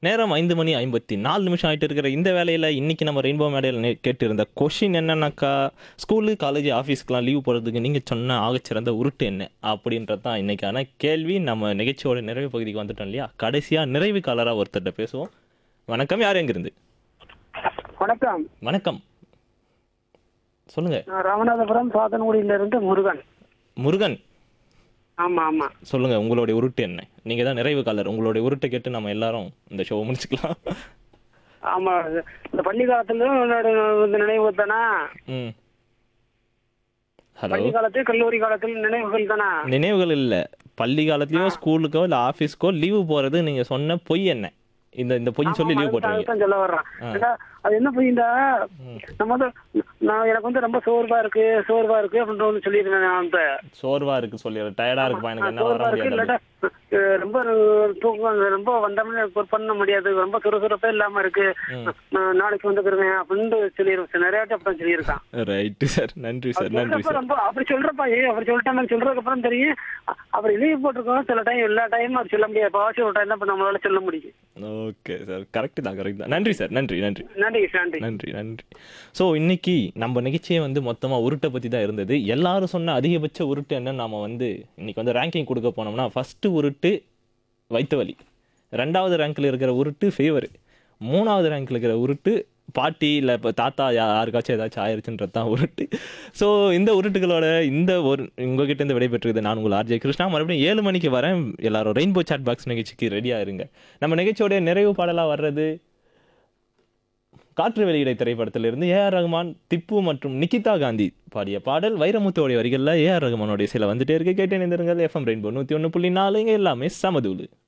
நேரம் ஐந்து மணி ஐம்பத்தி நாலு நிமிஷம் ஆயிட்டு இருக்கிற இந்த வேலையில் இன்னைக்கு நம்ம ரெயின்போ மேடையில் நே- கேட்டிருந்த கொஷின் என்னன்னாக்கா ஸ்கூலு காலேஜ் ஆஃபீஸ்க்குலாம் லீவ் போடுறதுக்கு நீங்கள் சொன்ன ஆகச்சிறந்த உருட்டு என்ன அப்படின்றது தான் இன்னைக்கான கேள்வி நம்ம நிகழ்ச்சியோட நிறைவு பகுதிக்கு வந்துட்டோம் இல்லையா கடைசியாக நிறைவு காலராக ஒருத்தர்கிட்ட பேசுவோம் வணக்கம் யார் எங்கிருந்து வணக்கம் வணக்கம் சொல்லுங்க நான் ராமநாதபுரம் சாத்தன்குடியில இருந்து முருகன் முருகன் ஆமா ஆமா சொல்லுங்க உங்களுடைய உருட்டு என்ன நீங்க தான் நிறைவு காலர் உங்களுடைய உருட்டை கேட்டு நம்ம எல்லாரும் இந்த ஷோவை முடிச்சுக்கலாம் ஆமா இந்த பள்ளி காலத்துல இந்த நினைவு தானா ம் ஹலோ பள்ளி காலத்து கல்லூரி காலத்தில் நினைவுகள் தானா நினைவுகள் இல்ல பள்ளி காலத்துலயோ ஸ்கூலுக்கோ இல்ல ஆபீஸ்க்கோ லீவு போறது நீங்க சொன்ன பொய் என்ன இந்த இந்த பொய் சொல்லி லீவ் போட்டுருவீங்க அதுதான் சொல்ல வர்றேன் ஏண்டா, அது என்ன புரியுதா நம்ம வந்து நான் எனக்கு வந்து ரொம்ப சோர்வா இருக்கு சோர்வா இருக்கு அப்படின்ற ஒன்று சொல்லியிருந்தேன் நான் இப்ப சோர்வா இருக்கு சொல்லி டயர்டா இருக்குப்பா எனக்கு என்ன வர சோர்வா இருக்கு முடியாது இல்லாட்டா அஹ், ரொம்ப தூக்கம் ரொம்ப வந்தோம்னு பண்ண முடியாது ரொம்ப சுறுசுறுப்பே இல்லாம இருக்கு நான் நாளைக்கு வந்துக்கிறேன் அப்படின்னு சொல்லியிருக்கேன் நிறைய வாட்டி அப்படி சொல்லியிருக்கான் ரைட்டு சார் நன்றி சார் நன்றி சொல்றப்ப சார் ரொம்ப அப்படி சொல்றப்பா ஏ அப்படி சொல்லிட்டாங்க சொல்றதுக்கு அப்புறம் தெரியும் அ- அப்படி லீவ் போட்டிருக்கோம் சில டைம் எல்லா டைமும் அது சொல்ல முடியாது பாவாச்சும் ஒரு டைம் தான் இப்ப நம்மளால சொல்ல முடியும் ஓகே சார் கரெக்ட் தான் கரெக்ட் தான் நன்றி சார் நன்றி நன்றி நன்றி நன்றி நன்றி நன்றி ஸோ இன்னைக்கு நம்ம நிகழ்ச்சியே வந்து மொத்தமாக உருட்டை பற்றி தான் இருந்தது எல்லாரும் சொன்ன அதிகபட்ச உருட்டு என்ன நாம வந்து இன்னைக்கு வந்து ரேங்கிங் கொடுக்க போனோம்னா ஃபஸ்ட்டு உருட்டு வயிற்று வலி ரெண்டாவது ரேங்க்ல இருக்கிற உருட்டு ஃபீவர் மூணாவது ரேங்க்ல இருக்கிற உருட்டு பாட்டி இல்லை இப்போ தாத்தா யா- யாருக்காச்சும் ஏதாச்சும் ஆயிருச்சுன்றது தான் உருட்டு ஸோ இந்த உருட்டுகளோட இந்த ஒரு உங்ககிட்ட இருந்து விடைபெற்றுது நான் உங்கள் ஆர்ஜே கிருஷ்ணா மறுபடியும் ஏழு மணிக்கு வரேன் எல்லாரும் ரெயின்போ சாட் பாக்ஸ் நிகழ்ச்சிக்கு ரெடியாக இருங்க நம்ம நிகழ்ச்சியோட நிறைவு பாடலாக வர்றது காற்று வெளியிடை திரைப்படத்திலிருந்து ஏஆர் ரஹ்மான் திப்பு மற்றும் நிகிதா காந்தி பாடிய பாடல் வைரமுத்தோடைய வரிகளில் ஏஆர் ரஹ்மானோடைய சில வந்துட்டே இருக்கு கேட்டு இணைந்திருங்கள் எஃப்எம் ரெயின்போ நூற்றி ஒன்று புள்ளி நாலு இங்கே எல்லாமே சமதூளு